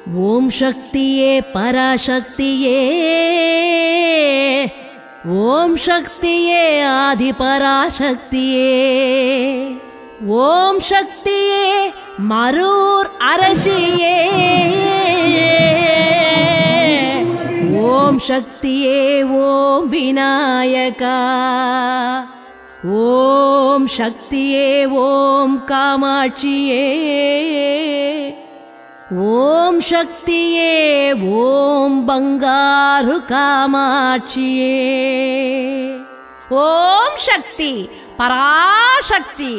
ஓம் சக்தியே பராசக்தியே ஓம் சக்தியே ஆதி பராசக்தியே ஓம் சக்தியே மரூர் அரசியே ஓம் சக்தியே ஓம் விநாயகா ஓம் சக்தியே ஓம் காமாட்சியே ஓம் சக்தியே ஓம் பங்காரு காமாட்சியே ஓம் சக்தி பராசக்தி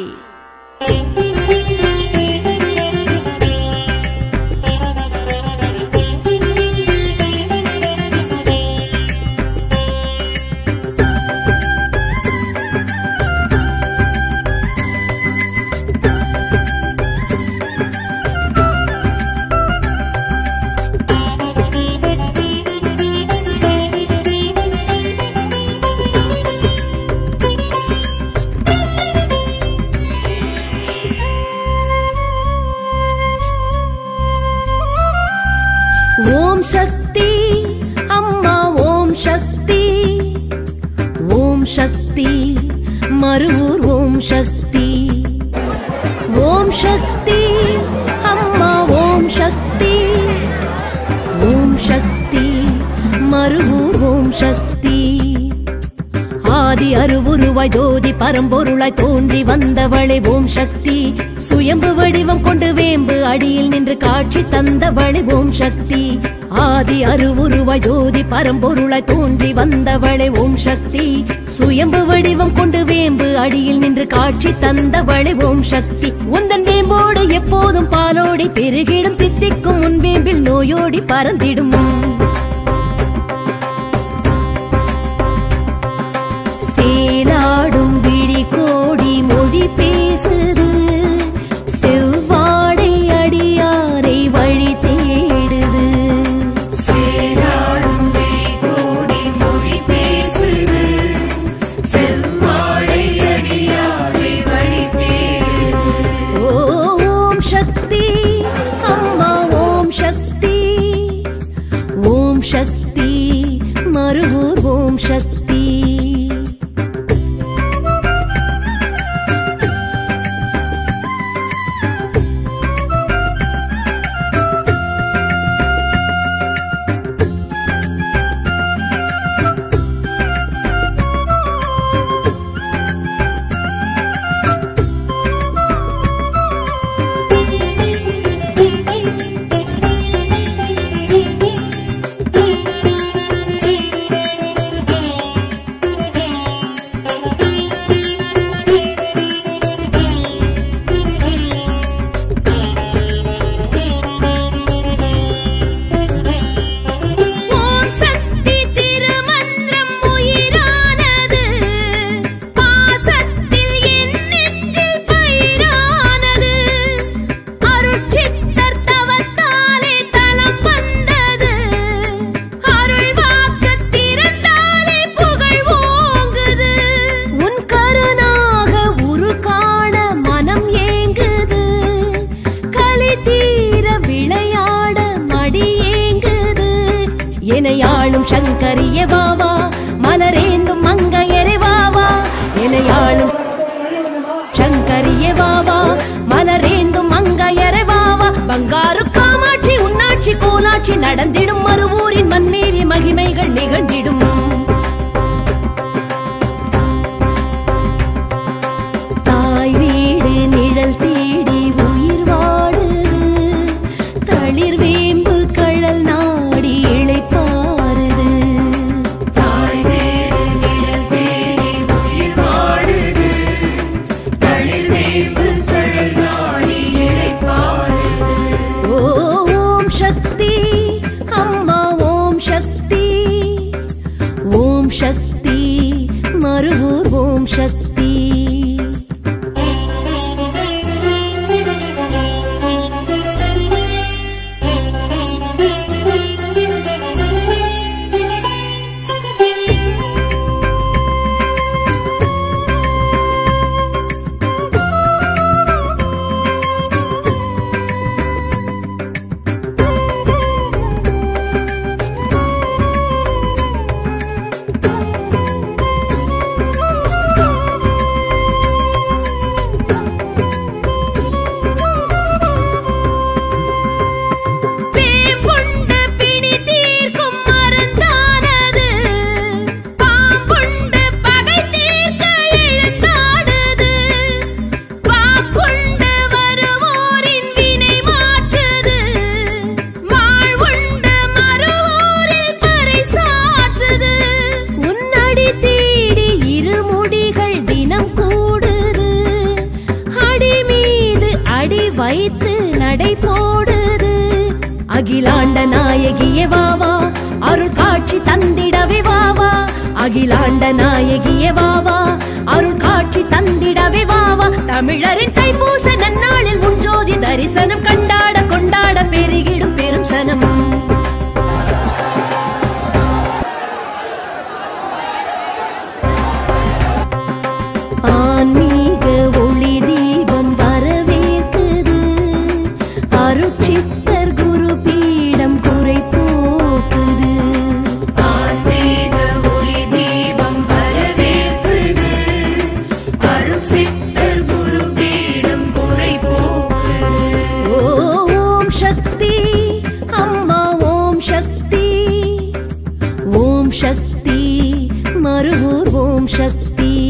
ஓம் சக்தி அம்மா ஓம் சக்தி ஓம் சக்தி மருவூர் ஓம் சக்தி ஓம் சக்தி அம்மா ஓம் சக்தி ஓம் சக்தி மருவூர் ஓம் சக்தி ஆதி அருவுருவாய் ஜோதி பரம்பொருளாய் தோன்றி வந்தவளே ஓம் சக்தி சுயம்பு வடிவம் கொண்டு வேம்பு அடியில் நின்று காட்சி தந்தவளே ஓம் சக்தி ஆதி அருவுருவாய் ஜோதி பரம்பொருளாய் தோன்றி வந்தவளே ஓம் சக்தி சுயம்பு வடிவம் கொண்டு வேம்பு அடியில் நின்று காட்சி தந்தவளே ஓம் சக்தி உந்தன் வேம்போடு எப்போதும் பாலோடி பெருகிடும் தித்திக்கும் உன் வேம்பில் நோயோடி பறந்திடும் சேலாடும் விழி கோடி மொழி பேசுது செவ்வாடை அடியாரை வழி தேடுது சேராடும் விழி கோடி மொழி பேசுது செவ்வாழை அடியாரை வழி தேடுது ஓம் சக்தி அம்மா ஓம் சக்தி ஓம் சக்தி மருவூர் ஓம் சக்தி ஓம் சக்தி திருமந்திரம் உயிரானது பாசத்தில் என் நெஞ்சில் பயிரானது அருட்சித்தர் தவத்தாலே தலம் வந்தது அருள் வாக்கு திறந்தாலே புகழ் ஓங்குது உன் கருணாக உரு காண மனம் ஏங்குது கலி தீர விளையாட மடி ஏங்குது எனையாளும் சங்கரிய வாவா மலரேந்தும் மங்கையரை வாவா எனையாளும் சங்கரிய வாவா மலரேந்தும் மங்கையரை வாவா பங்காரு காமாட்சி உன்னாட்சி கோலாட்சி நடந்திடும் மறுவூரின் மண்மேலி மகிமைகள் நிகழ்ந்திடும் தாய் வீடு நிழல் தேடி உயிர் வாடுது தளிர் வேம்பு கழல் நாடி இளைப்பாறுது தாய் வீடு நிழல் தேடி உயிர் வாடுது தளிர் வேம்பு தழல் நாடி இழைப்பாருது ஓம் சக்தி அம்மா ஓம் சக்தி அடி வைத்து நடை போடுது அகிலாண்ட நாயகியே வாவா அருள் காட்சி தந்திடவே வாவா அகிலாண்ட நாயகியே வாவா அருள் காட்சி தந்திடவே வாவா தமிழரின் தைப்பூச நன்னாளில் முன்ஜோதி தரிசனம் கண்டாட கொண்டாட பெருகிடும் பெரும் சனம் ஆன்மீக ஒளி தீபம் வரவேற்குது அருட்சித்தர் குரு பீடம் குறை போக்குது ஆன்மீக ஒளி தீபம் வரவேற்குது அருள் சித்தர் குரு பீடம் குறை போக்குது ஓம் சக்தி அம்மா ஓம் சக்தி ஓம் சக்தி மறுவூர் ஓம் சக்தி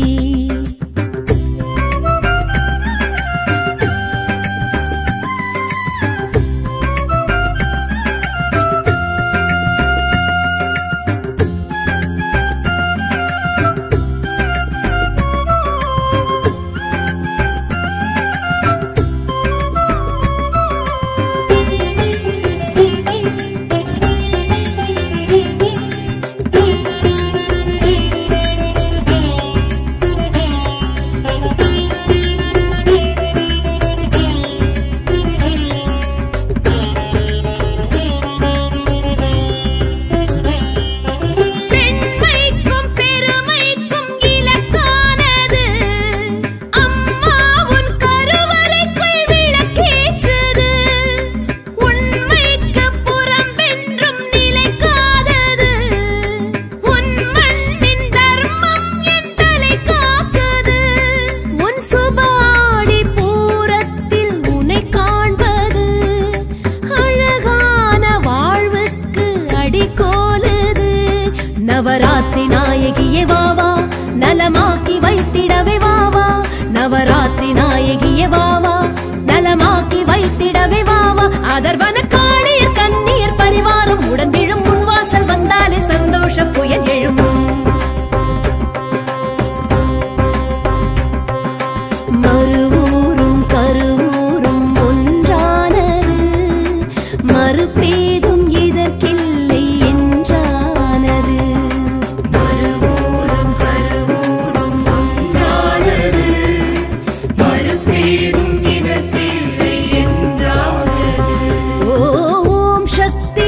பெண்மைக்கும் பெருமைக்கும் இலக்கானது அம்மா உன் கருவறைக்குள் விளக்கேற்றுது உண்மைக்கு புறம்பென்றும் நிலைக்காதது உன் மண்ணின் தர்மம் என் தலை காக்குது உன் சுபாடி பூரத்தில் உன்னை காண்பது அழகான வாழ்வுக்கு அடிக்கோலுது நவராத்திரி நாயகியே வாவா நலமாக்கி வைத்திடவே வாவா நவராத்திரி நாயகியே வாவா நலமாக்கி வைத்திடவே வாவா அதர்வன காளியர் கண்ணீர் பரிவாரம் உடன் விழும் முன்வாசல் வந்தாலே சந்தோஷ புயல் எழும் மறுவூரும் கருவூரும் ஒன்றானது மறுபேதும் இதற்கில்லை என்றானது மறுவூரும் கருவூரும் ஒன்றானது மறுபேரும் இதற்கில்லை என்றானது ஓம் சக்தி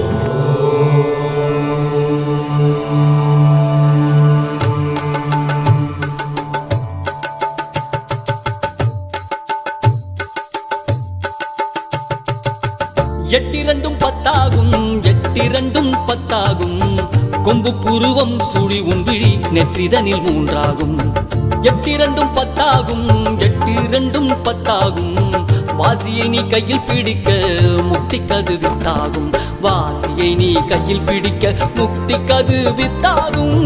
எட்டிரண்டும் பத்தாகும் எட்டிரண்டும் பத்தாகும் கொம்பு புருவம் சுழி உன்விழி நெற்றிதனில் மூன்றாகும் எட்டிரண்டும் பத்தாகும் எட்டிரண்டும் பத்தாகும் வாசியை நீ கையில் பிடிக்க முக்தி கது வித்தாகும் வாசியை நீ கையில் பிடிக்க முக்தி கது வித்தாகும்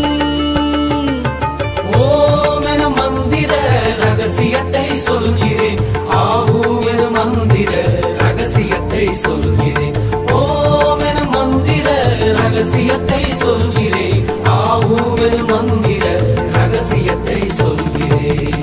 ஓம் என மந்திர ரகசியத்தை சொல்கிறேன் ஆவும் என மந்திர ரகசியத்தை சொல்கிறேன் ஓம் என மந்திர ரகசியத்தை சொல்கிறேன் ஆவும் என மந்திர ரகசியத்தை சொல்கிறேன்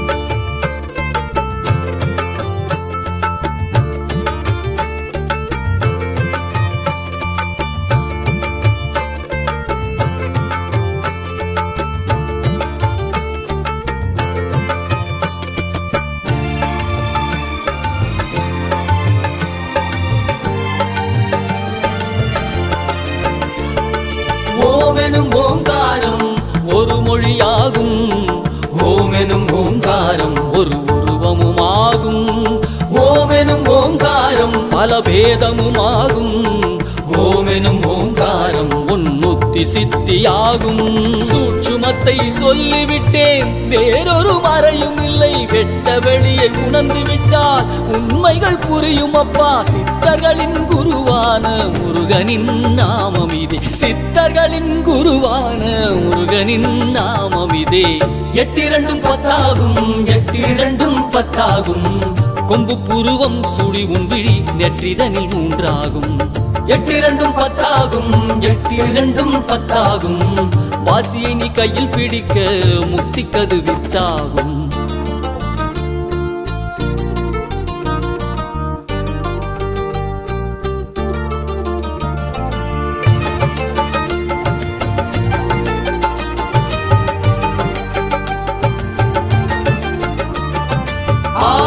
ஓமெனும் ஓங்காரம் ஒரு மொழியாகும் ஓமெனும் ஓங்காரம் ஒரு உருவமுமாகும் ஓமெனும் ஓங்காரம் பல பேதமுமாகும் ஓமெனும் ஓங்காரம் உன்முத்தி சித்தியாகும் சூட்சுமத்தை சொல்லிவிட்டேன் வேறொரு மறையும் இல்லை வெட்ட வெளியை உணர்ந்து விட்டால் உண்மைகள் புரியும் அப்பா சித்தர்களின் குருவான முருகனின் நாமம் இதே சித்தர்களின் குருவான முருகனின் நாமம் இதே எட்டிரண்டும் பத்தாகும் எட்டிரண்டும் பத்தாகும் கொம்பு புருவம் சுழி உன்விழி நெற்றிதனில் மூன்றாகும் எட்டிரண்டும் பத்தாகும் எட்டிரண்டும் பத்தாகும் வாசியை நீ கையில் பிடிக்க முக்தி கது வித்தாகும்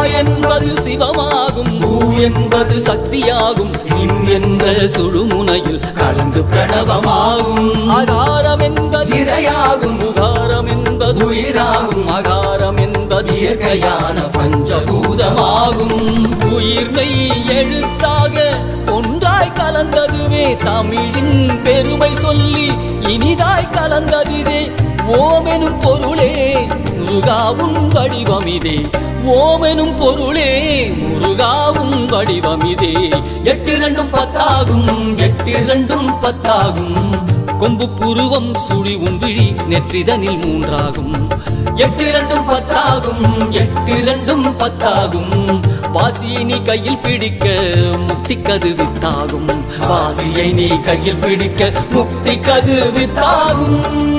என்பது சிவமாகும் பூ என்பது சக்தியாகும் இம் என்ற சுழுமுனையில் கலந்து பிரணவமாகும் ஆகாரம் என்பது இரையாகும் உகாரம் என்பது உயிராகும் அகாரம் என்பது இயற்கையான பஞ்சபூதமாகும் உயிர்மை எழுத்தாக ஒன்றாய் கலந்ததுவே தமிழின் பெருமை சொல்லி இனிதாய் கலந்ததிதே ஓமெனும் பொருளே முருகாவும் வடிவமிதே ஓமெனும் பொருளே முருகாவும் வடிவமிதே எட்டிரண்டும் பத்தாகும் எட்டிரண்டும் பத்தாகும் கொம்பு புருவம் சுழி உன்விழி நெற்றிதனில் மூன்றாகும் எட்டிரண்டும் பத்தாகும் எட்டிரண்டும் பத்தாகும் வாசியை நீ கையில் பிடிக்க முக்தி கது வித்தாகும் வாசியை நீ கையில் பிடிக்க முக்தி கது வித்தாகும்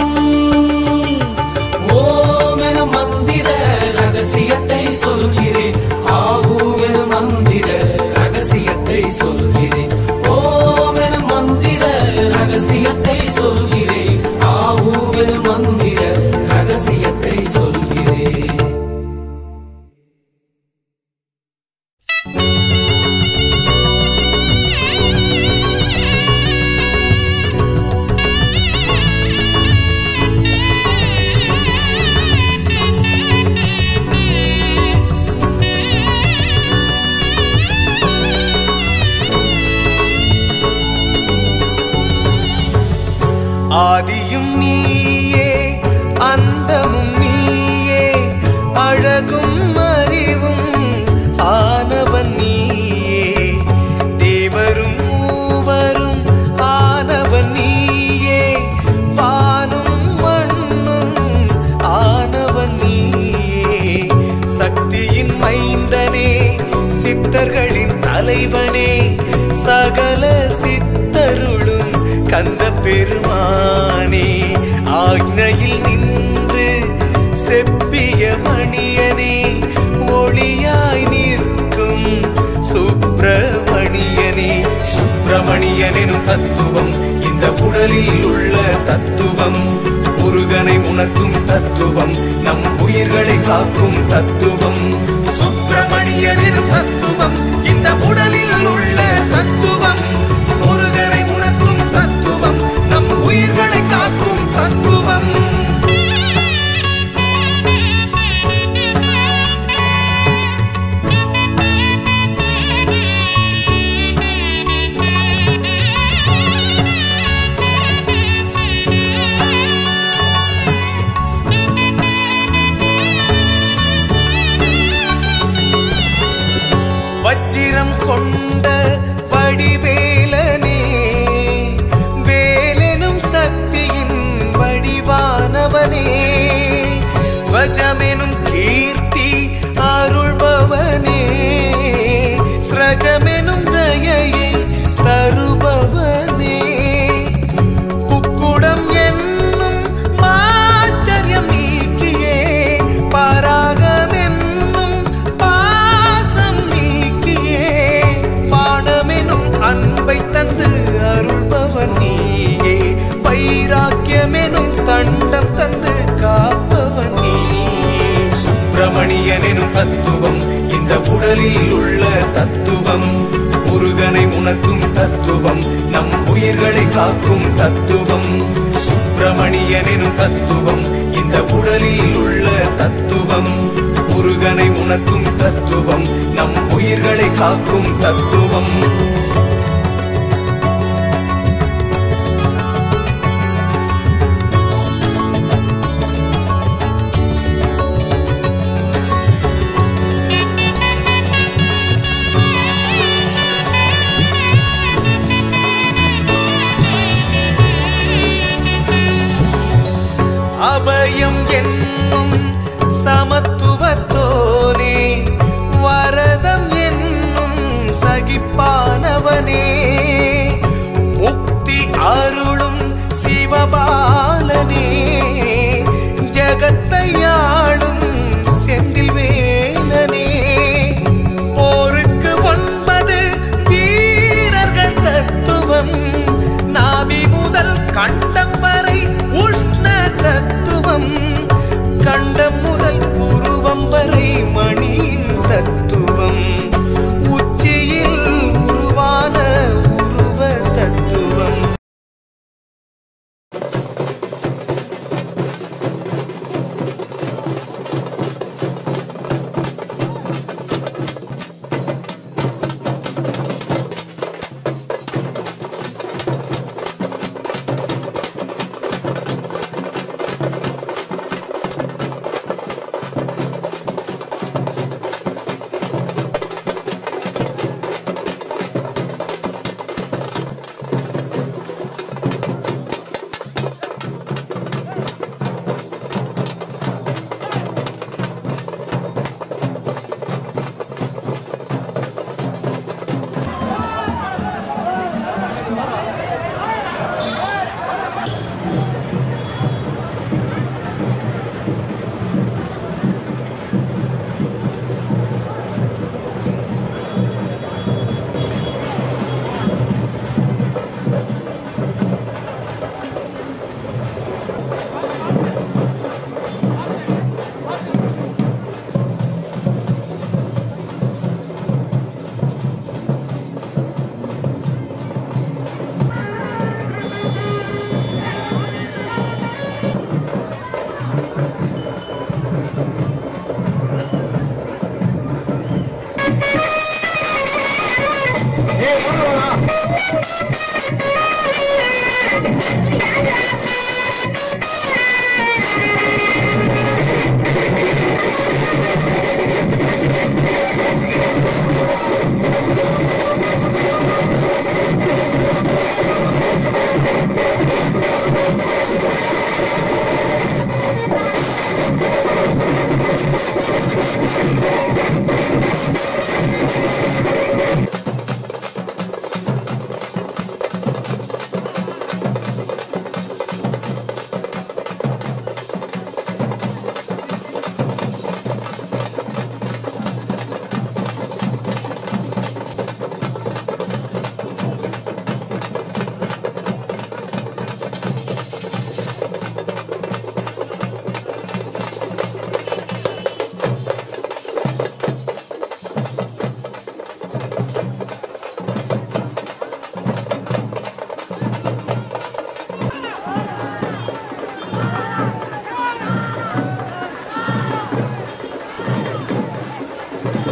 ஓமெனும் மந்திர ரகசியத்தை சொல்கிறேன் ஆகூவெனும் மந்திர ரகசியத்தை சொல்கிறேன் ஓமெனும் மந்திர ரகசியத்தை சொல்கிறேன் ஆகூவெனும் மந்திர ரகசியத்தை சொல்கிறேன் ஆதியும் நீயே அந்தமும் நீயே அழகும் அறிவும் ஆனவன் நீயே தேவரும் மூவரும் ஆனவன் நீயே வானும் மண்ணும் ஆனவன் நீயே சக்தியின் மைந்தனே சித்தர்களின் தலைவனே சகல சித்தருளும் கந்த பெருமானே ஆக்னையில் நின்று செப்பிய மணியனே ஒளியாய் நிற்கும் சுப்பிரமணியனே சுப்பிரமணியனும் தத்துவம் இந்த உடலில் உள்ள தத்துவம் முருகனை உணர்த்தும் தத்துவம் நம் உயிர்களை காக்கும் தத்துவம் சுப்பிரமணியனும் தத்துவம் இந்த உடலில் உள்ள தத்துவம் முருகனை உணர்த்தும் தத்துவம் நம் உயிர்களை காக்கும் தத்துவம் வச்சிரம் கொண்ட வடிவேலனே வேலெனும் சக்தியின் வடிவானவனே வஜமெனும் கீர்த்தி அருள்பவனே ஸ்ரஜமெனும் தயையை தருபவனே குக்குடம் என்னும் மாச்சரியம் நீக்கியே பராகமென்னும் பாசம் நீக்கியே பாடமெனும் அன்பை தந்து அருள்பவன் நீயே வைராக்கியமெனும் தண்டம் தந்து காப்பவன் நீயே சுப்பிரமணியனெனும் தத்துவம் இந்த உடலில் உள்ள தத்துவம் முருகனை உணர்த்தும் தத்துவம் நம் உயிர்களை காக்கும் தத்துவம் சுப்பிரமணியனெனும் தத்துவம் இந்த உடலில் உள்ள தத்துவம் முருகனை உணர்த்தும் தத்துவம் நம் உயிர்களை காக்கும் தத்துவம் அபயம் என்னும் சமத்துவத்தோனே வரதம் என்னும் சகிப்பானவனே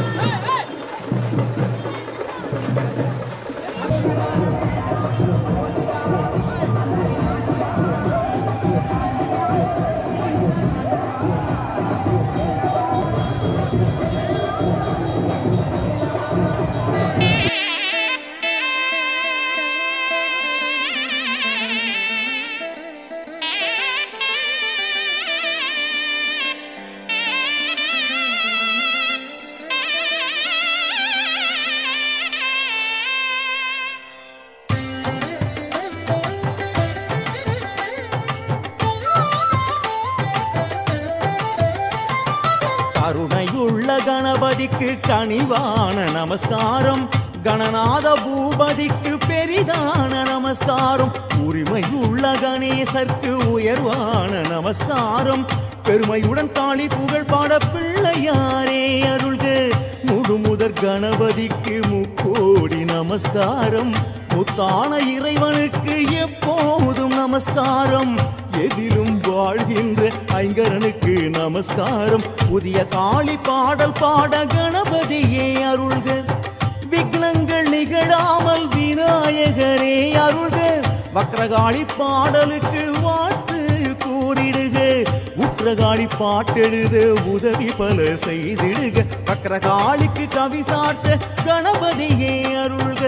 கருணையுள்ள கணபதிக்கு கனிவான நமஸ்காரம் கணநாத பூபதிக்கு பெரிதான நமஸ்காரம் உரிமையுள்ள கணேசர்க்கு உயர்வான நமஸ்காரம் பெருமையுடன் தாளி புகழ் பாட பிள்ளையாரே அருள்க முழுமுதற் கணபதிக்கு முக்கோடி நமஸ்காரம் முத்தான இறைவனுக்கு எப்போதும் நமஸ்காரம் எதிலும் வாழ்கின்ற ஐங்கரனுக்கு நமஸ்காரம் புதிய காளி பாடல் பாட கணபதியே அருள்க விக்னங்கள் நிகழாமல் விநாயகரே அருள்க வக்ரகாளி பாடலுக்கு வாழ்த்து கூறிடுக உக்ரகாளி பாட்டெழுத உதவி பல செய்திடுக வக்ரகாளிக்கு கவி சாட்ட கணபதியே அருள்க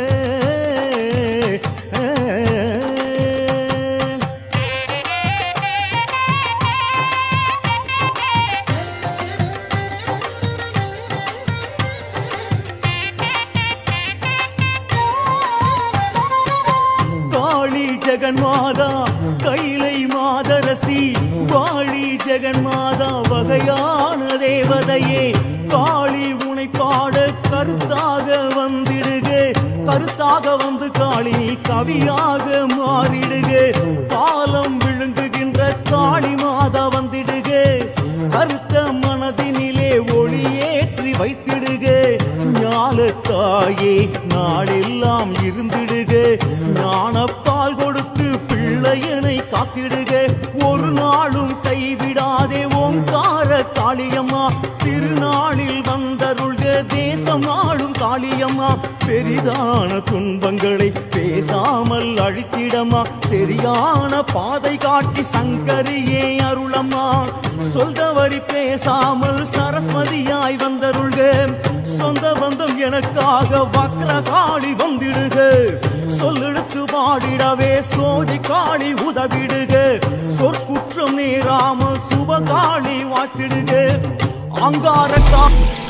காளி ஜெகன்மாதா கைலை மாதரசி வாழி ஜெகன்மாதா வகையான தேவதையே காளி உனை பாட கருத்தாக வந்திடுக கருத்தாக வந்து காளி கவியாக மாறிடுக காலம் விழுங்குகின்ற காளி மாதா வந்திடுக கருத்த மனதினிலே ஒளியேற்றி வைத்திடுக ஞாலத்தாயே நாளெல்லாம் இருந்திடுக ஞானப்பால் கொடுத்து பிள்ளையனை காத்திடுக ஒரு நாளும் கைவிடாதே ஓங்கார காளியம்மா திருநாளில் வந்தருள்க தேசம் ஆளும் காளியம்மா பெரிதான துன்பங்களை பேசாமல் அழித்திடமா சரியான பாதை காட்டி சங்கரியே அருளம்மா சொல்தவரி பேசாமல் சரஸ்வதியாய் வந்தருள்க சொந்த பந்தம் எனக்காக வக்ர காளி வந்திடுக சொல்லெடுத்து பாடிடவே சோதி காளி உதவிடுக சொற்குற்றம் நேராமல் சுபகாளி வாட்டிடுக அங்கார கா